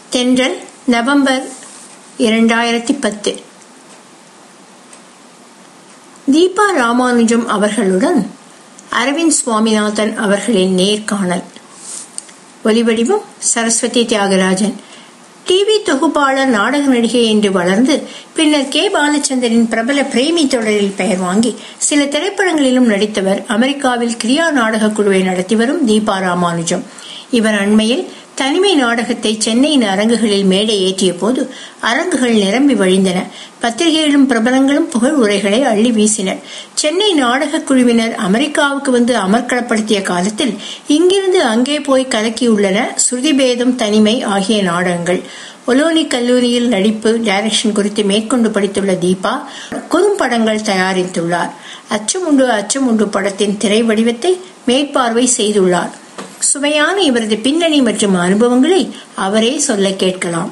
தென்றல் நவம்பர் இரண்டாயிரத்தி பத்து தீபா ராமானுஜம் அவர்களுடன் அரவிந்த் சுவாமிநாதன் அவர்களின் நேர்காணல் ஒலிவடிவம் சரஸ்வதி தியாகராஜன் டிவி தொகுப்பாளர் நாடக நடிகை என்று வளர்ந்து பின்னர் கே பாலச்சந்தரின் பிரபல பிரேமி தொடரில் பெயர் வாங்கி சில திரைப்படங்களிலும் நடித்தவர் அமெரிக்காவில் கிரியா நாடக குழுவை நடத்தி வரும் தீபா ராமானுஜம் இவர் அண்மையில் தனிமை நாடகத்தை சென்னையின் அரங்குகளில் மேடை ஏற்றிய போது அரங்குகள் நிரம்பி வழிந்தன பத்திரிகைகளும் பிரபலங்களும் புகழ் உரைகளை அள்ளி வீசினர் சென்னை நாடக குழுவினர் அமெரிக்காவுக்கு வந்து அமர்க்களப்படுத்திய காலத்தில் இங்கிருந்து அங்கே போய் கலக்கியுள்ளன சுருதிபேதம் தனிமை ஆகிய நாடகங்கள் ஒலோனி கல்லூரியில் நடிப்பு டைரக்ஷன் குறித்து மேற்கொண்டு படித்துள்ள தீபா குறும்படங்கள் தயாரித்துள்ளார் அச்சமுண்டு அச்சமுண்டு படத்தின் திரை வடிவத்தை மேற்பார்வை செய்துள்ளார் சுவையான இவரது பின்னணி மற்றும் அனுபவங்களை அவரே சொல்ல கேட்கலாம்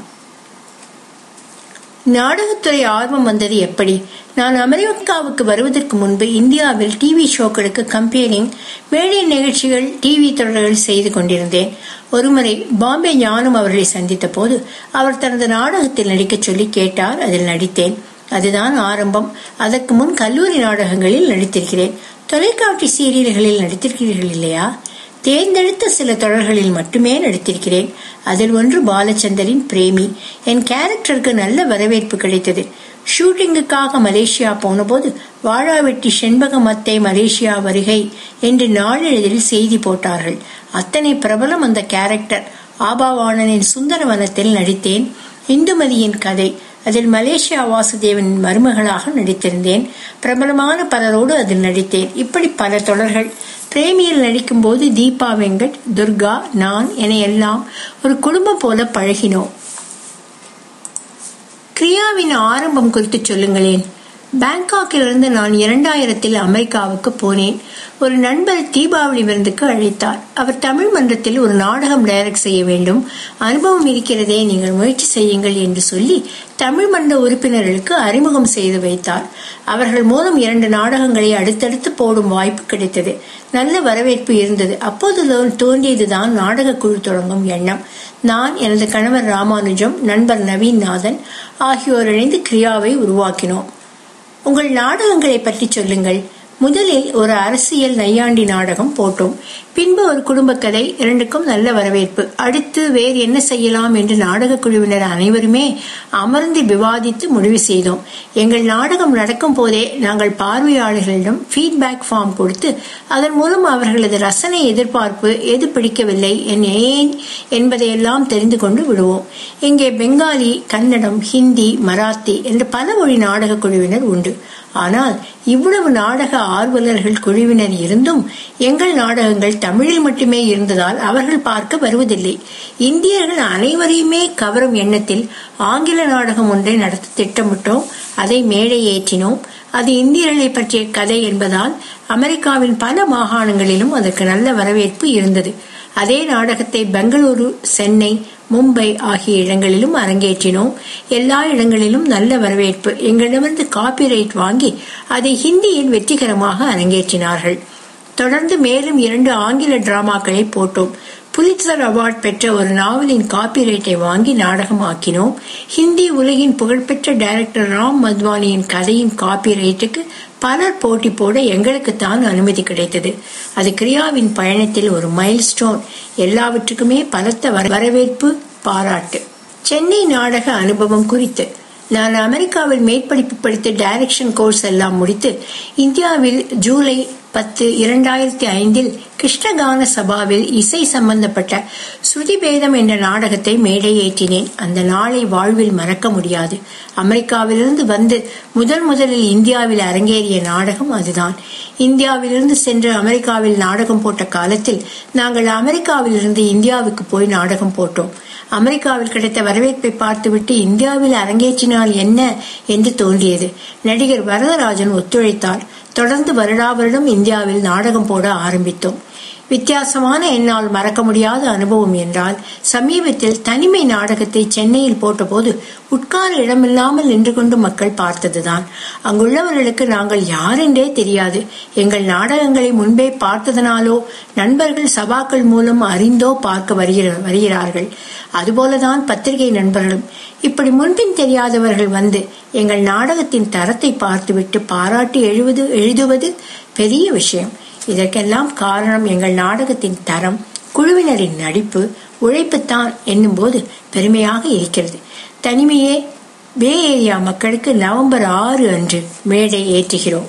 நாடகத்துறை ஆர்வம் வந்தது எப்படி நான் அமெரிக்காவுக்கு வருவதற்கு முன்பு இந்தியாவில் டிவி ஷோக்களுக்கு கம்பேரிங் மேடை நிகழ்ச்சிகள் டிவி தொடர்கள் செய்து கொண்டிருந்தேன் ஒருமுறை பாம்பே ஞானம் அவர்களை சந்தித்த போது அவர் தனது நாடகத்தில் நடிக்கச் சொல்லி கேட்டார் அதில் நடித்தேன் அதுதான் ஆரம்பம் அதற்கு முன் கல்லூரி நாடகங்களில் நடித்திருக்கிறேன் தொலைக்காட்சி சீரியல்களில் நடித்திருக்கிறீர்கள் இல்லையா தேர்ந்தெடுத்த சில தொடர்களில் மட்டுமே நடித்திருக்கிறேன் அதில் ஒன்று பாலச்சந்தரின் பிரேமி என் கேரக்டருக்கு நல்ல வரவேற்பு கிடைத்தது ஷூட்டிங்குக்காக மலேசியா போனபோது வாழாவெட்டி செண்பகம் அத்தை மலேசியா வருகை என்று நாளிதழில் செய்தி போட்டார்கள் அத்தனை பிரபலம் அந்த கேரக்டர் ஆபாவாணனின் சுந்தரவனத்தில் நடித்தேன் இந்துமதியின் கதை அதில் மலேசியா வாசுதேவனின் மருமகளாக நடித்திருந்தேன் பிரபலமான பலரோடு அதில் நடித்தேன் இப்படி பல தொடர்கள் பிரேமியில் நடிக்கும் போது தீபா வெங்கட் துர்கா நான் என எல்லாம் ஒரு குடும்பம் போல பழகினோம் கிரியாவின் ஆரம்பம் குறித்து சொல்லுங்களேன் பேங்காக்கிலிருந்து நான் இரண்டாயிரத்தில் அமெரிக்காவுக்கு போனேன் ஒரு நண்பர் தீபாவளி விருந்துக்கு அழைத்தார் அவர் தமிழ் மன்றத்தில் ஒரு நாடகம் டைரக்ட் செய்ய வேண்டும் அனுபவம் இருக்கிறதே நீங்கள் முயற்சி செய்யுங்கள் என்று சொல்லி தமிழ் மன்ற உறுப்பினர்களுக்கு அறிமுகம் செய்து வைத்தார் அவர்கள் மூலம் இரண்டு நாடகங்களை அடுத்தடுத்து போடும் வாய்ப்பு கிடைத்தது நல்ல வரவேற்பு இருந்தது அப்போது தோன்றியதுதான் நாடக குழு தொடங்கும் எண்ணம் நான் எனது கணவர் ராமானுஜம் நண்பர் நவீன் நாதன் ஆகியோர் இணைந்து கிரியாவை உருவாக்கினோம் உங்கள் நாடகங்களை பற்றி சொல்லுங்கள் முதலில் ஒரு அரசியல் நையாண்டி நாடகம் போட்டோம் பின்பு ஒரு குடும்ப கதை இரண்டுக்கும் நல்ல வரவேற்பு அடுத்து வேறு என்ன செய்யலாம் என்று நாடக குழுவினர் அனைவருமே அமர்ந்து விவாதித்து முடிவு செய்தோம் எங்கள் நாடகம் நடக்கும் போதே நாங்கள் பார்வையாளர்களிடம் ஃபீட்பேக் ஃபார்ம் கொடுத்து அதன் மூலம் அவர்களது ரசனை எதிர்பார்ப்பு எது பிடிக்கவில்லை ஏன் என்பதையெல்லாம் தெரிந்து கொண்டு விடுவோம் இங்கே பெங்காலி கன்னடம் ஹிந்தி மராத்தி என்று பல மொழி நாடக குழுவினர் உண்டு ஆனால் இவ்வளவு நாடக ஆர்வலர்கள் குழுவினர் இருந்தும் எங்கள் நாடகங்கள் தமிழில் மட்டுமே இருந்ததால் அவர்கள் பார்க்க வருவதில்லை இந்தியர்கள் அனைவரையுமே கவரும் எண்ணத்தில் ஆங்கில நாடகம் ஒன்றை நடத்த திட்டமிட்டோம் அதை மேடை ஏற்றினோம் அது இந்தியர்களை பற்றிய கதை என்பதால் அமெரிக்காவின் பல மாகாணங்களிலும் அதற்கு நல்ல வரவேற்பு இருந்தது அதே நாடகத்தை பெங்களூரு சென்னை மும்பை ஆகிய இடங்களிலும் அரங்கேற்றினோம் எல்லா இடங்களிலும் நல்ல வரவேற்பு எங்களிடமிருந்து காப்பிரைட் வாங்கி அதை ஹிந்தியில் வெற்றிகரமாக அரங்கேற்றினார்கள் தொடர்ந்து மேலும் இரண்டு ஆங்கில டிராமாக்களை போட்டோம் புலிட்சர் அவார்ட் பெற்ற ஒரு நாவலின் காப்பிரைட்டை வாங்கி நாடகமாக்கினோம் ஹிந்தி உலகின் புகழ்பெற்ற டைரக்டர் ராம் மத்வானியின் கதையின் காப்பிரைட்டுக்கு பலர் போட்டி போட எங்களுக்கு தான் அனுமதி கிடைத்தது அது கிரியாவின் பயணத்தில் ஒரு மைல் ஸ்டோன் எல்லாவற்றுக்குமே பலத்த வரவேற்பு பாராட்டு சென்னை நாடக அனுபவம் குறித்து நான் அமெரிக்காவில் மேற்படிப்பு படித்து டைரக்ஷன் கோர்ஸ் எல்லாம் முடித்து இந்தியாவில் ஜூலை பத்து இரண்டாயிரத்தி ஐந்தில் கிருஷ்ணகான சபாவில் இசை சம்பந்தப்பட்ட ஸ்ருதிபேதம் என்ற நாடகத்தை மேடை ஏற்றினேன் அந்த நாளை வாழ்வில் மறக்க முடியாது அமெரிக்காவிலிருந்து வந்து முதல் முதலில் இந்தியாவில் அரங்கேறிய நாடகம் அதுதான் இந்தியாவிலிருந்து சென்று அமெரிக்காவில் நாடகம் போட்ட காலத்தில் நாங்கள் அமெரிக்காவிலிருந்து இந்தியாவுக்கு போய் நாடகம் போட்டோம் அமெரிக்காவில் கிடைத்த வரவேற்பை பார்த்துவிட்டு இந்தியாவில் அரங்கேற்றினால் என்ன என்று தோன்றியது நடிகர் வரதராஜன் ஒத்துழைத்தார் தொடர்ந்து வருடா வருடம் இந்தியாவில் நாடகம் போட ஆரம்பித்தோம் வித்தியாசமான என்னால் மறக்க முடியாத அனுபவம் என்றால் சமீபத்தில் தனிமை நாடகத்தை சென்னையில் போட்டபோது உட்கார இடமில்லாமல் நின்று கொண்டு மக்கள் பார்த்ததுதான் அங்குள்ளவர்களுக்கு நாங்கள் யாரென்றே தெரியாது எங்கள் நாடகங்களை முன்பே பார்த்ததனாலோ நண்பர்கள் சபாக்கள் மூலம் அறிந்தோ பார்க்க வருகிறார்கள் அதுபோலதான் பத்திரிகை நண்பர்களும் இப்படி முன்பின் தெரியாதவர்கள் வந்து எங்கள் நாடகத்தின் தரத்தை பார்த்துவிட்டு பாராட்டி எழுவது எழுதுவது பெரிய விஷயம் இதற்கெல்லாம் காரணம் எங்கள் நாடகத்தின் தரம் குழுவினரின் நடிப்பு உழைப்புத்தான் என்னும்போது பெருமையாக இருக்கிறது தனிமையே பே ஏரியா மக்களுக்கு நவம்பர் ஆறு அன்று மேடை ஏற்றுகிறோம்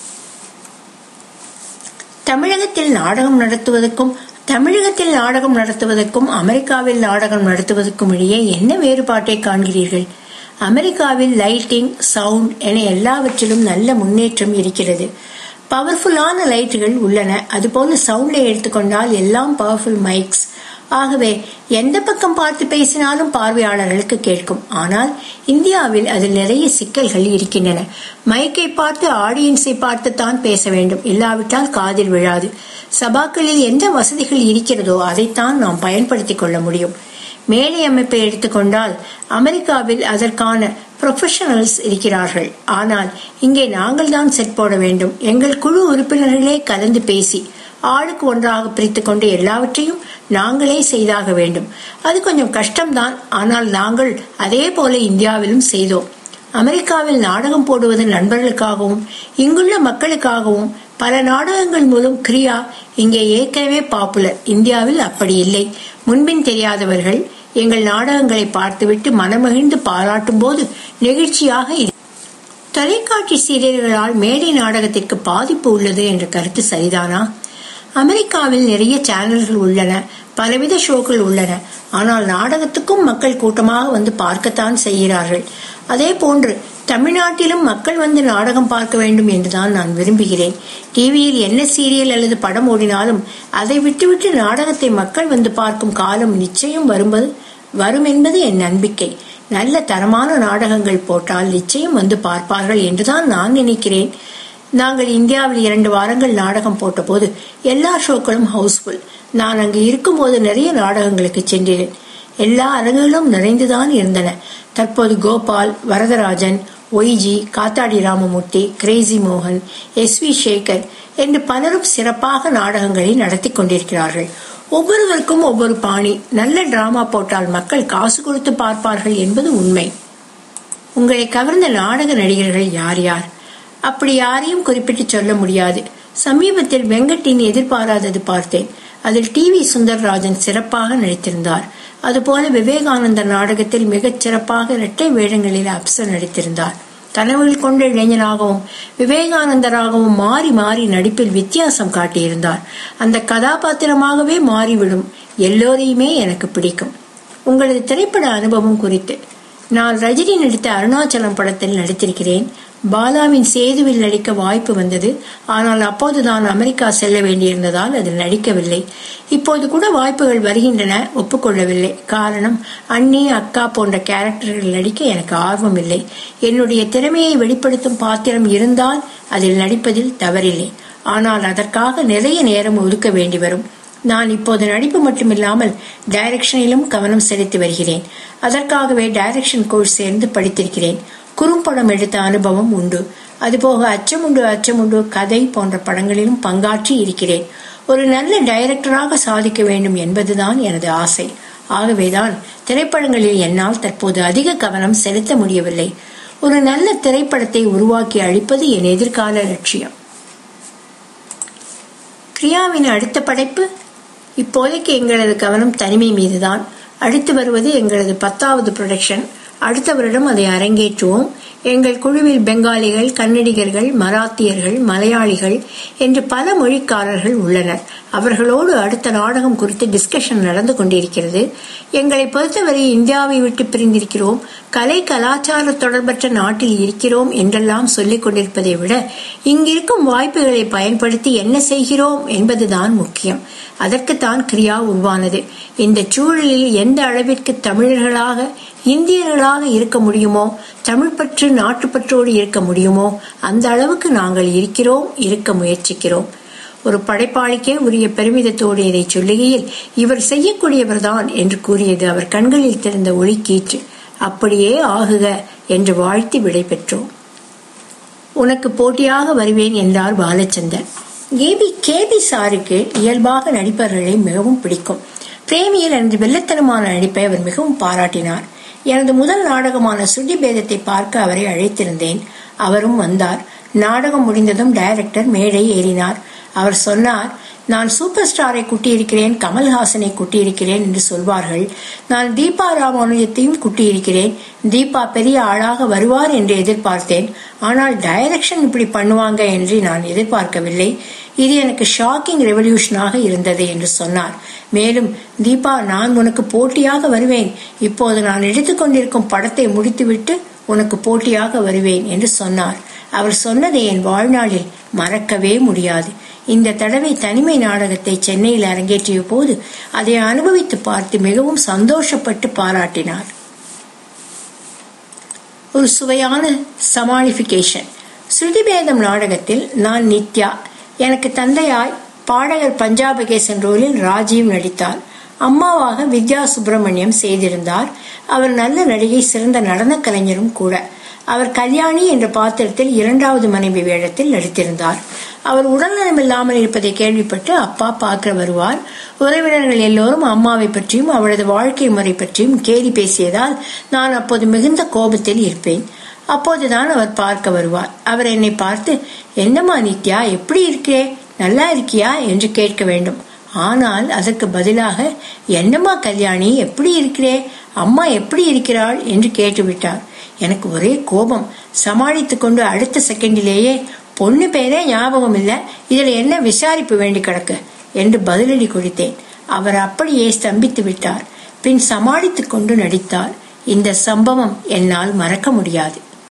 தமிழகத்தில் நாடகம் நடத்துவதற்கும் தமிழகத்தில் நாடகம் நடத்துவதற்கும் அமெரிக்காவில் நாடகம் நடத்துவதற்கும் இடையே என்ன வேறுபாட்டை காண்கிறீர்கள் அமெரிக்காவில் லைட்டிங் சவுண்ட் என எல்லாவற்றிலும் நல்ல முன்னேற்றம் இருக்கிறது பவர்ஃபுல்லான லைட்டுகள் உள்ளன அதுபோல சவுண்டை எடுத்துக்கொண்டால் எல்லாம் பவர்ஃபுல் மைக்ஸ் ஆகவே எந்த பக்கம் பார்த்து பேசினாலும் பார்வையாளர்களுக்கு கேட்கும் ஆனால் இந்தியாவில் அதில் நிறைய சிக்கல்கள் இருக்கின்றன மைக்கை பார்த்து ஆடியன்ஸை பார்த்து தான் பேச வேண்டும் இல்லாவிட்டால் காதில் விழாது சபாக்களில் எந்த வசதிகள் இருக்கிறதோ அதைத்தான் நாம் பயன்படுத்திக் கொள்ள முடியும் மேடை அமைப்பை எடுத்துக்கொண்டால் அமெரிக்காவில் அதற்கான ப்ரொஃபஷனல்ஸ் இருக்கிறார்கள் ஆனால் இங்கே நாங்கள் தான் செட் போட வேண்டும் எங்கள் குழு உறுப்பினர்களே கலந்து பேசி ஆளுக்கு ஒன்றாக பிரித்து கொண்டு எல்லாவற்றையும் நாங்களே செய்தாக வேண்டும் அது கொஞ்சம் கஷ்டம்தான் ஆனால் நாங்கள் அதே போல இந்தியாவிலும் செய்தோம் அமெரிக்காவில் நாடகம் போடுவது நண்பர்களுக்காகவும் இங்குள்ள மக்களுக்காகவும் பல நாடகங்கள் மூலம் கிரியா இங்கே ஏற்கனவே பாப்புலர் இந்தியாவில் அப்படி இல்லை முன்பின் தெரியாதவர்கள் எங்கள் நாடகங்களை பார்த்துவிட்டு மனமகிழ்ந்து பாராட்டும் போது நெகிழ்ச்சியாக தொலைக்காட்சி சீரியல்களால் மேடை நாடகத்திற்கு பாதிப்பு உள்ளது என்ற கருத்து சரிதானா அமெரிக்காவில் நிறைய சேனல்கள் உள்ளன பலவித ஷோக்கள் உள்ளன ஆனால் நாடகத்துக்கும் மக்கள் கூட்டமாக வந்து பார்க்கத்தான் செய்கிறார்கள் அதே போன்று தமிழ்நாட்டிலும் மக்கள் வந்து நாடகம் பார்க்க வேண்டும் என்றுதான் நான் விரும்புகிறேன் டிவியில் என்ன சீரியல் அல்லது படம் ஓடினாலும் அதை விட்டுவிட்டு நாடகத்தை மக்கள் வந்து பார்க்கும் காலம் நிச்சயம் வரும்போது வரும் என்பது என் நம்பிக்கை நல்ல தரமான நாடகங்கள் போட்டால் நிச்சயம் வந்து பார்ப்பார்கள் என்றுதான் நான் நினைக்கிறேன் நாங்கள் இந்தியாவில் இரண்டு வாரங்கள் நாடகம் போட்டபோது எல்லா ஷோக்களும் ஹவுஸ்ஃபுல் நான் அங்கு இருக்கும்போது நிறைய நாடகங்களுக்கு சென்றேன் எல்லா அரங்குகளும் நிறைந்துதான் இருந்தன தற்போது கோபால் வரதராஜன் ஒய்ஜி காத்தாடி ராமமூர்த்தி கிரேசி மோகன் எஸ் வி சேகர் என்று பலரும் சிறப்பாக நாடகங்களை நடத்தி கொண்டிருக்கிறார்கள் ஒவ்வொருவருக்கும் ஒவ்வொரு பாணி நல்ல டிராமா போட்டால் மக்கள் காசு கொடுத்து பார்ப்பார்கள் என்பது உண்மை உங்களை கவர்ந்த நாடக நடிகர்கள் யார் யார் அப்படி யாரையும் குறிப்பிட்டு சொல்ல முடியாது சமீபத்தில் வெங்கட்டின் எதிர்பாராதது பார்த்தேன் அதில் டி வி சுந்தர்ராஜன் சிறப்பாக நடித்திருந்தார் அதுபோல விவேகானந்தர் நாடகத்தில் மிகச் சிறப்பாக இரட்டை வேடங்களில் அப்சர் நடித்திருந்தார் கனவுகள் கொண்ட இளைஞனாகவும் விவேகானந்தராகவும் மாறி மாறி நடிப்பில் வித்தியாசம் காட்டியிருந்தார் அந்த கதாபாத்திரமாகவே மாறிவிடும் எல்லோரையுமே எனக்கு பிடிக்கும் உங்களது திரைப்பட அனுபவம் குறித்து நான் ரஜினி நடித்த அருணாச்சலம் படத்தில் நடித்திருக்கிறேன் பாலாவின் சேதுவில் நடிக்க வாய்ப்பு வந்தது ஆனால் அப்போது நான் அமெரிக்கா செல்ல வேண்டியிருந்ததால் அதில் நடிக்கவில்லை இப்போது கூட வாய்ப்புகள் வருகின்றன ஒப்புக்கொள்ளவில்லை காரணம் அண்ணி அக்கா போன்ற கேரக்டர்கள் நடிக்க எனக்கு ஆர்வம் இல்லை என்னுடைய திறமையை வெளிப்படுத்தும் பாத்திரம் இருந்தால் அதில் நடிப்பதில் தவறில்லை ஆனால் அதற்காக நிறைய நேரம் ஒதுக்க வேண்டி வரும் நான் இப்போது நடிப்பு மட்டுமில்லாமல் டைரக்ஷனிலும் கவனம் செலுத்தி வருகிறேன் அதற்காகவே டைரக்ஷன் கோர்ஸ் சேர்ந்து படித்திருக்கிறேன் குறும்படம் எடுத்த அனுபவம் உண்டு அதுபோக அச்சமுண்டு அச்சமுண்டு கதை போன்ற படங்களிலும் பங்காற்றி இருக்கிறேன் ஒரு நல்ல டைரக்டராக சாதிக்க வேண்டும் என்பதுதான் எனது ஆசை ஆகவேதான் திரைப்படங்களில் என்னால் தற்போது அதிக கவனம் செலுத்த முடியவில்லை ஒரு நல்ல திரைப்படத்தை உருவாக்கி அளிப்பது என் எதிர்கால லட்சியம் கிரியாவின் அடுத்த படைப்பு இப்போதைக்கு எங்களது கவனம் தனிமை மீதுதான் அடுத்து வருவது எங்களது பத்தாவது ப்ரொடக்ஷன் அடுத்த வருடம் அதை அரங்கேற்றுவோம் எங்கள் குழுவில் பெங்காலிகள் கன்னடிகர்கள் மராத்தியர்கள் மலையாளிகள் என்று பல மொழிக்காரர்கள் உள்ளனர் அவர்களோடு அடுத்த நாடகம் குறித்து டிஸ்கஷன் நடந்து கொண்டிருக்கிறது எங்களை பொறுத்தவரை இந்தியாவை விட்டு பிரிந்திருக்கிறோம் கலை கலாச்சார தொடர்பற்ற நாட்டில் இருக்கிறோம் என்றெல்லாம் சொல்லிக் கொண்டிருப்பதை விட இங்கிருக்கும் வாய்ப்புகளை பயன்படுத்தி என்ன செய்கிறோம் என்பதுதான் முக்கியம் அதற்குத்தான் கிரியா உருவானது இந்த சூழலில் எந்த அளவிற்கு தமிழர்களாக இந்தியர்களாக இருக்க முடியுமோ தமிழ் பற்று நாட்டுப்பற்றோடு இருக்க முடியுமோ அந்த அளவுக்கு நாங்கள் இருக்கிறோம் இருக்க முயற்சிக்கிறோம் ஒரு படைப்பாளிக்கே உரிய பெருமிதத்தோடு இதை சொல்லுகையில் இவர் செய்யக்கூடியவர்தான் என்று கூறியது அவர் கண்களில் திறந்த ஒளி கீற்று அப்படியே ஆகுக என்று வாழ்த்தி விடை பெற்றோம் உனக்கு போட்டியாக வருவேன் என்றார் பாலச்சந்தர் கேபி கேபி சாருக்கு இயல்பாக நடிப்பவர்களை மிகவும் பிடிக்கும் பிரேமியில் எனது வெள்ளத்தனமான நடிப்பை அவர் மிகவும் பாராட்டினார் எனது முதல் நாடகமான சுடி பேதத்தை பார்க்க அவரை அழைத்திருந்தேன் அவரும் வந்தார் நாடகம் முடிந்ததும் டைரக்டர் மேடை ஏறினார் அவர் சொன்னார் நான் சூப்பர் ஸ்டாரை குட்டியிருக்கிறேன் கமல்ஹாசனை குட்டியிருக்கிறேன் என்று சொல்வார்கள் நான் தீபா ராமானுஜத்தையும் குட்டியிருக்கிறேன் தீபா பெரிய ஆளாக வருவார் என்று எதிர்பார்த்தேன் ஆனால் டைரக்ஷன் இப்படி பண்ணுவாங்க என்று நான் எதிர்பார்க்கவில்லை இது எனக்கு ஷாக்கிங் ரெவல்யூஷனாக இருந்தது என்று சொன்னார் மேலும் தீபா நான் உனக்கு போட்டியாக வருவேன் இப்போது நான் எடுத்துக்கொண்டிருக்கும் படத்தை முடித்துவிட்டு உனக்கு போட்டியாக வருவேன் என்று சொன்னார் அவர் சொன்னதை என் வாழ்நாளில் மறக்கவே முடியாது இந்த தடவை தனிமை நாடகத்தை சென்னையில் அரங்கேற்றிய போது அதை அனுபவித்து பார்த்து மிகவும் சந்தோஷப்பட்டு பாராட்டினார் ஒரு சுவையான சமாளிபிகேஷன் ஸ்ருதிபேதம் நாடகத்தில் நான் நித்யா எனக்கு தந்தையாய் பாடகர் பஞ்சாபகேசன் ரோலில் ராஜீவ் நடித்தார் அம்மாவாக வித்யா சுப்பிரமணியம் செய்திருந்தார் அவர் நல்ல நடிகை சிறந்த நடன கலைஞரும் கூட அவர் கல்யாணி என்ற பாத்திரத்தில் இரண்டாவது மனைவி வேடத்தில் நடித்திருந்தார் அவர் உடல்நலமில்லாமல் இருப்பதை கேள்விப்பட்டு அப்பா பார்க்க வருவார் உறவினர்கள் எல்லோரும் அம்மாவை பற்றியும் அவளது வாழ்க்கை முறை பற்றியும் கேலி பேசியதால் நான் அப்போது மிகுந்த கோபத்தில் இருப்பேன் அப்போதுதான் அவர் பார்க்க வருவார் அவர் என்னை பார்த்து என்னம்மா நித்யா எப்படி இருக்கிறே நல்லா இருக்கியா என்று கேட்க வேண்டும் ஆனால் அதற்கு பதிலாக என்னம்மா கல்யாணி எப்படி இருக்கிறே அம்மா எப்படி இருக்கிறாள் என்று கேட்டுவிட்டார் எனக்கு ஒரே கோபம் சமாளித்துக் கொண்டு அடுத்த செகண்டிலேயே பொண்ணு பேரே ஞாபகம் இல்ல இதுல என்ன விசாரிப்பு வேண்டி கிடக்கு என்று பதிலடி கொடுத்தேன் அவர் அப்படியே ஸ்தம்பித்து விட்டார் பின் சமாளித்துக் கொண்டு நடித்தார் இந்த சம்பவம் என்னால் மறக்க முடியாது